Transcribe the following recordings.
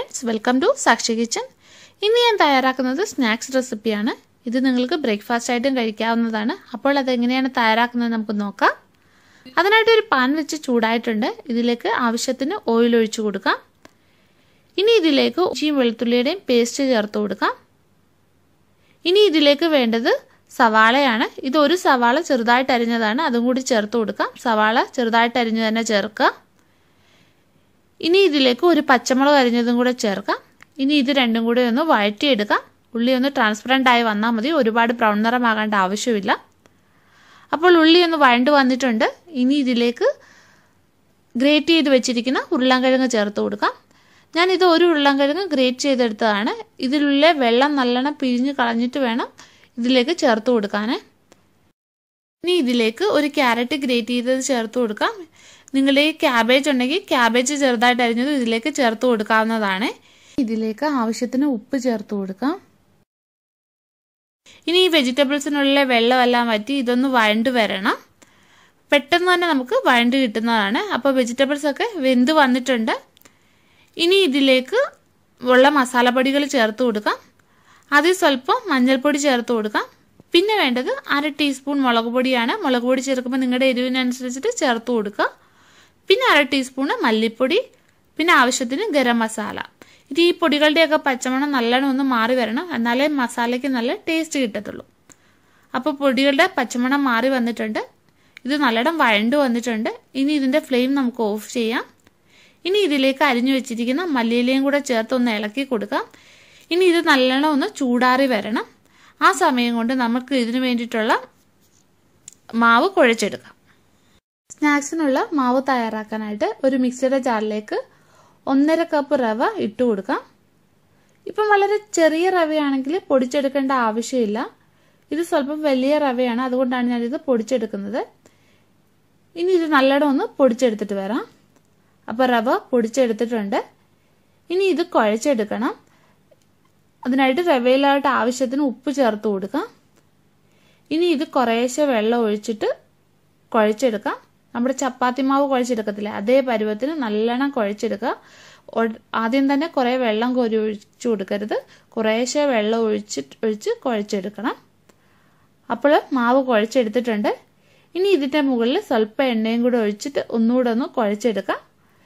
friends welcome to Sakshi kitchen ഇന്ന് ഞാൻ തയ്യാറാക്കുന്നത് സ്നാക്സ് റെസിപ്പിയാണ് ഇത് നിങ്ങൾക്ക് ബ്രേക്ക്ഫാസ്റ്റ് ആയിട്ടും കഴിക്കാവുന്നതാണ് അപ്പോൾ അതെങ്ങനെയാണ് തയ്യാറാക്കുന്നത് നമുക്ക് നോക്കാം അതിനായിട്ട് ഒരു പാൻ വെച്ച് ചൂടായിട്ടുണ്ട് ഇതിലേക്ക് ആവശ്യത്തിന് ഓയിൽ ഒഴിച്ചു കൊടുക്കാം ഇനി ഇതിലേക്ക് ഉച്ചിയും വെളുത്തുള്ളിയുടെയും പേസ്റ്റ് ചേർത്ത് കൊടുക്കാം ഇനി ഇതിലേക്ക് വേണ്ടത് സവാളയാണ് ഇത് ഒരു സവാള ചെറുതായിട്ട് അരിഞ്ഞതാണ് അതും കൂടി ചേർത്ത് കൊടുക്കാം സവാള ചെറുതായിട്ട് അരിഞ്ഞ് തന്നെ ചേർക്കുക ഇനി ഇതിലേക്ക് ഒരു പച്ചമുളക് അരിഞ്ഞതും കൂടെ ചേർക്കാം ഇനി ഇത് രണ്ടും കൂടെ ഒന്ന് വഴറ്റിയെടുക്കാം ഉള്ളി ഒന്ന് ട്രാൻസ്പെറൻ്റ് ആയി വന്നാൽ മതി ഒരുപാട് ബ്രൗൺ നിറമാകേണ്ട ആവശ്യമില്ല അപ്പോൾ ഉള്ളി ഒന്ന് വഴണ്ട് വന്നിട്ടുണ്ട് ഇനി ഇതിലേക്ക് ഗ്രേറ്റ് ചെയ്ത് വെച്ചിരിക്കുന്ന ഉരുളൻകിഴങ്ങ് ചേർത്ത് കൊടുക്കാം ഞാനിത് ഒരു ഉരുളൻകിഴങ്ങ് ഗ്രേറ്റ് ചെയ്തെടുത്തതാണ് ഇതിലുള്ള വെള്ളം നല്ലോണം പിഴിഞ്ഞ് കളഞ്ഞിട്ട് വേണം ഇതിലേക്ക് ചേർത്ത് കൊടുക്കാൻ ഇനി ഇതിലേക്ക് ഒരു ക്യാരറ്റ് ഗ്രേറ്റ് ചെയ്തത് ചേർത്ത് കൊടുക്കാം നിങ്ങളുടെ ഈ ക്യാബേജ് ഉണ്ടെങ്കിൽ ക്യാബേജ് ചെറുതായിട്ട് അരിഞ്ഞത് ഇതിലേക്ക് ചേർത്ത് കൊടുക്കാവുന്നതാണ് ഇതിലേക്ക് ആവശ്യത്തിന് ഉപ്പ് ചേർത്ത് കൊടുക്കാം ഇനി ഈ വെജിറ്റബിൾസിനുള്ള വെള്ളമെല്ലാം വറ്റി ഇതൊന്ന് വഴണ്ട് വരണം പെട്ടെന്ന് തന്നെ നമുക്ക് വഴണ്ട് കിട്ടുന്നതാണ് അപ്പോൾ വെജിറ്റബിൾസ് ഒക്കെ വെന്ത് വന്നിട്ടുണ്ട് ഇനി ഇതിലേക്ക് ഉള്ള മസാലപ്പൊടികൾ ചേർത്ത് കൊടുക്കാം അതിൽ സ്വല്പം മഞ്ഞൾപ്പൊടി ചേർത്ത് കൊടുക്കാം പിന്നെ വേണ്ടത് അര ടീസ്പൂൺ മുളക് പൊടിയാണ് മുളക് പൊടി ചേർക്കുമ്പോൾ നിങ്ങളുടെ എരിവിനനുസരിച്ചിട്ട് ചേർത്ത് കൊടുക്കുക പിന്നെ അര ടീസ്പൂണ് മല്ലിപ്പൊടി പിന്നെ ആവശ്യത്തിന് ഗരം മസാല ഇത് ഈ പൊടികളുടെയൊക്കെ പച്ചമണം നല്ലോണം ഒന്ന് മാറി വരണം എന്നാലേ മസാലയ്ക്ക് നല്ല ടേസ്റ്റ് കിട്ടത്തുള്ളൂ അപ്പോൾ പൊടികളുടെ പച്ചമണം മാറി വന്നിട്ടുണ്ട് ഇത് നല്ലോണം വഴണ്ട് വന്നിട്ടുണ്ട് ഇനി ഇതിൻ്റെ ഫ്ലെയിം നമുക്ക് ഓഫ് ചെയ്യാം ഇനി ഇതിലേക്ക് അരിഞ്ഞു വെച്ചിരിക്കുന്ന മല്ലിയിലയും കൂടെ ചേർത്ത് ഒന്ന് ഇളക്കി കൊടുക്കാം ഇനി ഇത് നല്ലോണം ഒന്ന് ചൂടാറി വരണം ആ സമയം കൊണ്ട് നമുക്ക് ഇതിനു വേണ്ടിയിട്ടുള്ള മാവ് കുഴച്ചെടുക്കാം സ്നാക്സിനുള്ള മാവ് തയ്യാറാക്കാനായിട്ട് ഒരു മിക്സിയുടെ ജാറിലേക്ക് ഒന്നര കപ്പ് റവ ഇട്ട് കൊടുക്കാം ഇപ്പം വളരെ ചെറിയ റവയാണെങ്കിൽ പൊടിച്ചെടുക്കേണ്ട ആവശ്യമില്ല ഇത് സ്വല്പം വലിയ റവയാണ് അതുകൊണ്ടാണ് ഞാനിത് പൊടിച്ചെടുക്കുന്നത് ഇനി ഇത് നല്ലോണം ഒന്ന് പൊടിച്ചെടുത്തിട്ട് വരാം അപ്പോൾ റവ പൊടിച്ചെടുത്തിട്ടുണ്ട് ഇനി ഇത് കുഴച്ചെടുക്കണം അതിനായിട്ട് റവയിലായിട്ട് ആവശ്യത്തിന് ഉപ്പ് ചേർത്ത് കൊടുക്കാം ഇനി ഇത് കുറേശ്ശെ വെള്ളം ഒഴിച്ചിട്ട് കുഴച്ചെടുക്കാം നമ്മുടെ ചപ്പാത്തി മാവ് കുഴച്ചെടുക്കത്തില്ലേ അതേ പരുവത്തിന് നല്ലോണം കുഴച്ചെടുക്കുക ആദ്യം തന്നെ കുറേ വെള്ളം കോരി ഒഴിച്ചു കൊടുക്കരുത് കുറേശ്ശെ വെള്ളം ഒഴിച്ചിട്ട് ഒഴിച്ച് കുഴച്ചെടുക്കണം അപ്പോൾ മാവ് കുഴച്ചെടുത്തിട്ടുണ്ട് ഇനി ഇതിൻ്റെ മുകളിൽ സ്വല്പം എണ്ണയും കൂടെ ഒഴിച്ചിട്ട് ഒന്നുകൂടെ ഒന്ന് കുഴച്ചെടുക്കാം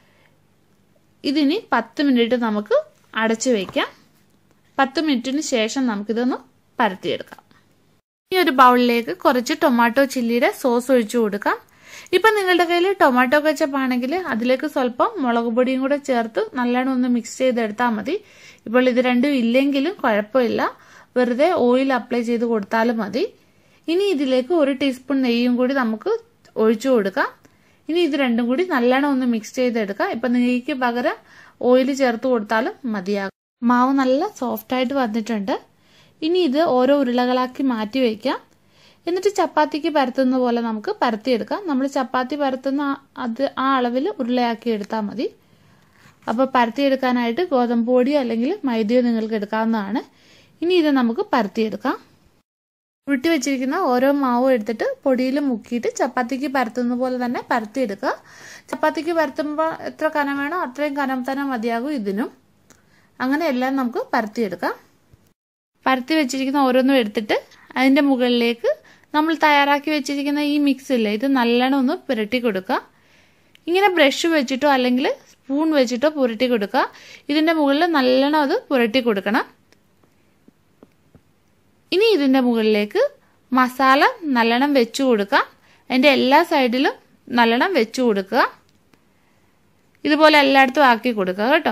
ഇതിനി പത്ത് മിനിറ്റ് നമുക്ക് അടച്ചു വയ്ക്കാം പത്ത് മിനിറ്റിന് ശേഷം നമുക്കിതൊന്ന് പരത്തിയെടുക്കാം ഈ ഒരു ബൗളിലേക്ക് കുറച്ച് ടൊമാറ്റോ ചില്ലിയുടെ സോസ് ഒഴിച്ചു കൊടുക്കാം ഇപ്പം നിങ്ങളുടെ കയ്യിൽ ടൊമാറ്റോ കച്ചപ്പ് ആണെങ്കിൽ അതിലേക്ക് സ്വല്പം മുളക് പൊടിയും കൂടെ ചേർത്ത് നല്ലോണം ഒന്ന് മിക്സ് ചെയ്തെടുത്താൽ മതി ഇപ്പോൾ ഇത് രണ്ടും ഇല്ലെങ്കിലും കുഴപ്പമില്ല വെറുതെ ഓയിൽ അപ്ലൈ ചെയ്ത് കൊടുത്താലും മതി ഇനി ഇതിലേക്ക് ഒരു ടീസ്പൂൺ നെയ്യും കൂടി നമുക്ക് ഒഴിച്ചു കൊടുക്കാം ഇനി ഇത് രണ്ടും കൂടി നല്ലോണം ഒന്ന് മിക്സ് ചെയ്തെടുക്കാം ഇപ്പം നെയ്ക്ക് പകരം ഓയിൽ ചേർത്ത് കൊടുത്താലും മതിയാകും മാവ് നല്ല സോഫ്റ്റായിട്ട് വന്നിട്ടുണ്ട് ഇനി ഇത് ഓരോ ഉരുളകളാക്കി മാറ്റി വയ്ക്കാം എന്നിട്ട് ചപ്പാത്തിക്ക് പരത്തുന്ന പോലെ നമുക്ക് പരത്തിയെടുക്കാം നമ്മൾ ചപ്പാത്തി പരത്തുന്ന അത് ആ അളവിൽ ഉരുളയാക്കി എടുത്താൽ മതി അപ്പോൾ പരത്തിയെടുക്കാനായിട്ട് ഗോതമ്പ് പൊടിയോ അല്ലെങ്കിൽ മൈദയോ നിങ്ങൾക്ക് എടുക്കാവുന്നതാണ് ഇനി ഇത് നമുക്ക് പരത്തിയെടുക്കാം ഉരുട്ടി വെച്ചിരിക്കുന്ന ഓരോ മാവും എടുത്തിട്ട് പൊടിയിൽ മുക്കിയിട്ട് ചപ്പാത്തിക്ക് പരത്തുന്ന പോലെ തന്നെ പരത്തിയെടുക്കുക ചപ്പാത്തിക്ക് പരത്തുമ്പോൾ എത്ര കനം വേണോ അത്രയും കനം തന്നെ മതിയാകും ഇതിനും അങ്ങനെ എല്ലാം നമുക്ക് പരത്തിയെടുക്കാം പരത്തി വെച്ചിരിക്കുന്ന ഓരോന്നും എടുത്തിട്ട് അതിൻ്റെ മുകളിലേക്ക് നമ്മൾ തയ്യാറാക്കി വെച്ചിരിക്കുന്ന ഈ മിക്സ് ഇല്ലേ ഇത് നല്ലോണം ഒന്ന് പുരട്ടി കൊടുക്കുക ഇങ്ങനെ ബ്രഷ് വെച്ചിട്ടോ അല്ലെങ്കിൽ സ്പൂൺ വെച്ചിട്ടോ പുരട്ടി കൊടുക്കുക ഇതിൻ്റെ മുകളിൽ നല്ലോണം അത് പുരട്ടി കൊടുക്കണം ഇനി ഇതിൻ്റെ മുകളിലേക്ക് മസാല നല്ലോണം വെച്ചു കൊടുക്കുക അതിൻ്റെ എല്ലാ സൈഡിലും നല്ലോണം വെച്ചു കൊടുക്കുക ഇതുപോലെ എല്ലായിടത്തും ആക്കി കൊടുക്കുക കേട്ടോ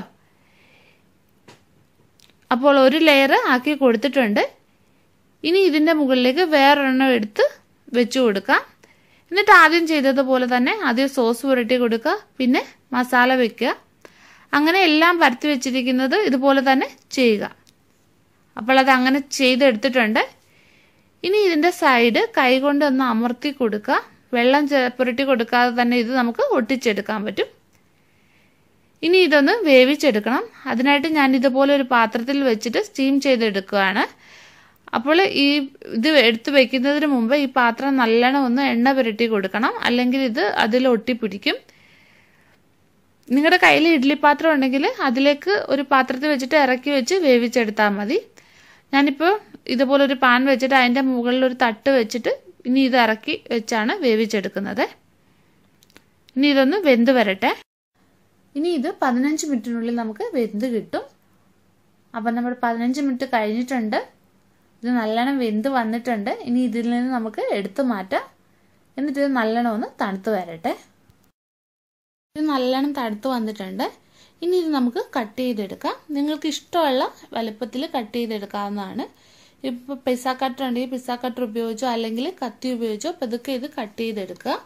അപ്പോൾ ഒരു ലെയർ ആക്കി കൊടുത്തിട്ടുണ്ട് ഇനി ഇതിൻ്റെ മുകളിലേക്ക് വേറൊരെണ്ണം എടുത്ത് വെച്ച് കൊടുക്കാം എന്നിട്ട് ആദ്യം ചെയ്തതുപോലെ തന്നെ ആദ്യം സോസ് പുരട്ടി കൊടുക്കുക പിന്നെ മസാല വെക്കുക അങ്ങനെ എല്ലാം പരത്തി വെച്ചിരിക്കുന്നത് ഇതുപോലെ തന്നെ ചെയ്യുക അപ്പോൾ അത് അങ്ങനെ ചെയ്തെടുത്തിട്ടുണ്ട് ഇനി ഇതിൻ്റെ സൈഡ് കൈകൊണ്ട് ഒന്ന് അമർത്തി കൊടുക്കുക വെള്ളം പുരട്ടി കൊടുക്കാതെ തന്നെ ഇത് നമുക്ക് ഒട്ടിച്ചെടുക്കാൻ പറ്റും ഇനി ഇതൊന്ന് വേവിച്ചെടുക്കണം അതിനായിട്ട് ഞാൻ ഇതുപോലെ ഒരു പാത്രത്തിൽ വെച്ചിട്ട് സ്റ്റീം ചെയ്തെടുക്കുകയാണ് അപ്പോൾ ഈ ഇത് എടുത്തു വെക്കുന്നതിന് മുമ്പ് ഈ പാത്രം നല്ലോണം ഒന്ന് എണ്ണ പുരട്ടി കൊടുക്കണം അല്ലെങ്കിൽ ഇത് അതിൽ ഒട്ടിപ്പിടിക്കും നിങ്ങളുടെ കയ്യിൽ ഇഡ്ഡലി പാത്രം ഉണ്ടെങ്കിൽ അതിലേക്ക് ഒരു പാത്രത്തിൽ വെച്ചിട്ട് ഇറക്കി വെച്ച് വേവിച്ചെടുത്താൽ മതി ഞാനിപ്പോൾ ഇതുപോലെ ഒരു പാൻ വെച്ചിട്ട് അതിൻ്റെ മുകളിൽ ഒരു തട്ട് വെച്ചിട്ട് ഇനി ഇത് ഇറക്കി വെച്ചാണ് വേവിച്ചെടുക്കുന്നത് ഇനി ഇതൊന്ന് വെന്ത് വരട്ടെ ഇനി ഇത് പതിനഞ്ച് മിനിറ്റിനുള്ളിൽ നമുക്ക് വെന്ത് കിട്ടും അപ്പം നമ്മുടെ പതിനഞ്ച് മിനിറ്റ് കഴിഞ്ഞിട്ടുണ്ട് ഇത് നല്ലോണം വെന്ത് വന്നിട്ടുണ്ട് ഇനി ഇതിൽ നിന്ന് നമുക്ക് എടുത്തു മാറ്റാം എന്നിട്ട് ഇത് നല്ലോണം ഒന്ന് തണുത്ത് വരട്ടെ ഇത് നല്ലോണം തണുത്ത് വന്നിട്ടുണ്ട് ഇനി ഇത് നമുക്ക് കട്ട് ചെയ്തെടുക്കാം നിങ്ങൾക്ക് ഇഷ്ടമുള്ള വലുപ്പത്തിൽ കട്ട് ചെയ്തെടുക്കാവുന്നതാണ് ഇപ്പോൾ പിസ്സ കട്ടർ ഉണ്ടെങ്കിൽ പിസ്സ കട്ടർ ഉപയോഗിച്ചോ അല്ലെങ്കിൽ കത്തി ഉപയോഗിച്ചോ പതുക്കെ ഇത് കട്ട് ചെയ്തെടുക്കുക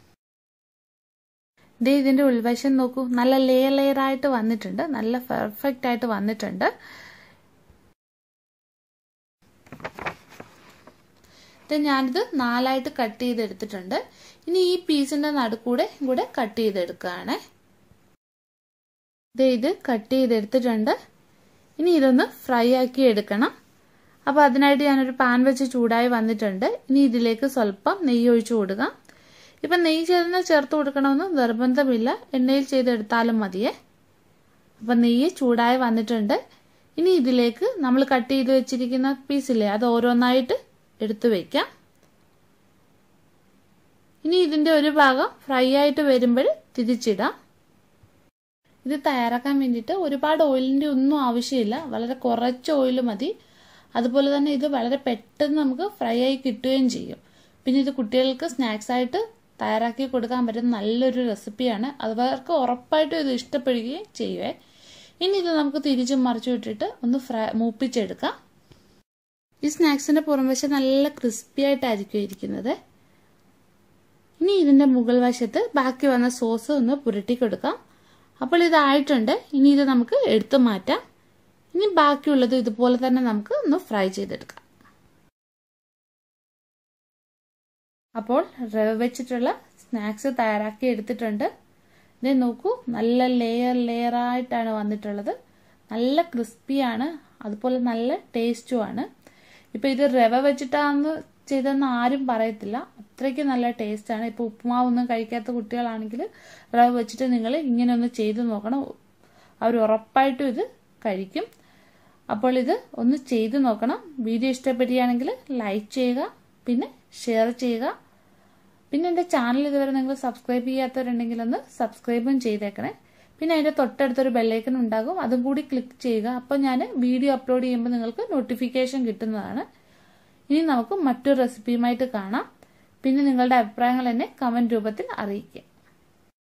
ദേ ഇതിന്റെ ഉൾവശം നോക്കൂ നല്ല ലെയർ ലെയർ ആയിട്ട് വന്നിട്ടുണ്ട് നല്ല പെർഫെക്റ്റ് ആയിട്ട് വന്നിട്ടുണ്ട് ഞാനിത് നാലായിട്ട് കട്ട് ചെയ്തെടുത്തിട്ടുണ്ട് ഇനി ഈ പീസിന്റെ നടുക്കൂടെ കൂടെ കട്ട് ചെയ്തെടുക്കുകയാണ് ഇത് കട്ട് ചെയ്തെടുത്തിട്ടുണ്ട് ഇനി ഇതൊന്ന് ഫ്രൈ ആക്കി എടുക്കണം അപ്പോൾ അതിനായിട്ട് ഞാനൊരു പാൻ വെച്ച് ചൂടായി വന്നിട്ടുണ്ട് ഇനി ഇതിലേക്ക് സ്വല്പം നെയ്യ് ഒഴിച്ചു കൊടുക്കാം ഇപ്പം നെയ്യ് ചേർന്ന് ചേർത്ത് കൊടുക്കണമെന്ന് നിർബന്ധമില്ല എണ്ണയിൽ ചെയ്തെടുത്താലും മതിയേ അപ്പം നെയ്യ് ചൂടായി വന്നിട്ടുണ്ട് ഇനി ഇതിലേക്ക് നമ്മൾ കട്ട് ചെയ്ത് വെച്ചിരിക്കുന്ന പീസില്ലേ അത് ഓരോന്നായിട്ട് എടുത്തു വെക്കാം ഇനി ഇതിന്റെ ഒരു ഭാഗം ഫ്രൈ ആയിട്ട് വരുമ്പോൾ തിരിച്ചിടാം ഇത് തയ്യാറാക്കാൻ വേണ്ടിയിട്ട് ഒരുപാട് ഓയിലിന്റെ ഒന്നും ആവശ്യമില്ല വളരെ കുറച്ച് ഓയിൽ മതി അതുപോലെ തന്നെ ഇത് വളരെ പെട്ടെന്ന് നമുക്ക് ഫ്രൈ ആയി കിട്ടുകയും ചെയ്യും പിന്നെ ഇത് കുട്ടികൾക്ക് സ്നാക്സ് ആയിട്ട് തയ്യാറാക്കി കൊടുക്കാൻ പറ്റുന്ന നല്ലൊരു റെസിപ്പിയാണ് അവർക്ക് ഉറപ്പായിട്ടും ഇത് ഇഷ്ടപ്പെടുകയും ചെയ്യുവേ ഇനി ഇത് നമുക്ക് തിരിച്ചും മറിച്ചു വിട്ടിട്ട് ഒന്ന് ഫ്രൈ മൂപ്പിച്ചെടുക്കാം ഈ സ്നാക്സിന്റെ പുറംവശം നല്ല ക്രിസ്പി ആയിട്ടായിരിക്കും ഇരിക്കുന്നത് ഇനി ഇതിന്റെ മുകൾ വശത്ത് ബാക്കി വന്ന സോസ് ഒന്ന് പുരട്ടി കൊടുക്കാം അപ്പോൾ ഇതായിട്ടുണ്ട് ഇനി ഇത് നമുക്ക് എടുത്തു മാറ്റാം ഇനി ബാക്കിയുള്ളത് ഇതുപോലെ തന്നെ നമുക്ക് ഒന്ന് ഫ്രൈ ചെയ്തെടുക്കാം അപ്പോൾ റവ വെച്ചിട്ടുള്ള സ്നാക്സ് തയ്യാറാക്കി എടുത്തിട്ടുണ്ട് ഇത് നോക്കൂ നല്ല ലെയർ ലെയർ ആയിട്ടാണ് വന്നിട്ടുള്ളത് നല്ല ക്രിസ്പിയാണ് അതുപോലെ നല്ല ടേസ്റ്റുമാണ് ഇപ്പൊ ഇത് റവ വെച്ചിട്ടാന്ന് ചെയ്തെന്ന് ആരും പറയത്തില്ല അത്രയ്ക്ക് നല്ല ടേസ്റ്റാണ് ഇപ്പൊ ഉപ്പുമാവൊന്നും കഴിക്കാത്ത കുട്ടികളാണെങ്കിൽ റവ വെച്ചിട്ട് നിങ്ങൾ ഇങ്ങനെ ഒന്ന് ചെയ്ത് നോക്കണം അവർ ഉറപ്പായിട്ടും ഇത് കഴിക്കും അപ്പോൾ ഇത് ഒന്ന് ചെയ്ത് നോക്കണം വീഡിയോ ഇഷ്ടപ്പെടുകയാണെങ്കിൽ ലൈക്ക് ചെയ്യുക പിന്നെ ഷെയർ ചെയ്യുക പിന്നെ എൻ്റെ ചാനൽ ഇതുവരെ നിങ്ങൾ സബ്സ്ക്രൈബ് ചെയ്യാത്തവരുണ്ടെങ്കിൽ ഒന്ന് സബ്സ്ക്രൈബും ചെയ്തേക്കണേ പിന്നെ അതിൻ്റെ തൊട്ടടുത്തൊരു ബെല്ലൈക്കൺ ഉണ്ടാകും അതും കൂടി ക്ലിക്ക് ചെയ്യുക അപ്പോൾ ഞാൻ വീഡിയോ അപ്ലോഡ് ചെയ്യുമ്പോൾ നിങ്ങൾക്ക് നോട്ടിഫിക്കേഷൻ കിട്ടുന്നതാണ് ഇനി നമുക്ക് മറ്റൊരു റെസിപ്പിയുമായിട്ട് കാണാം പിന്നെ നിങ്ങളുടെ അഭിപ്രായങ്ങൾ എന്നെ കമൻറ്റ് രൂപത്തിൽ അറിയിക്കുക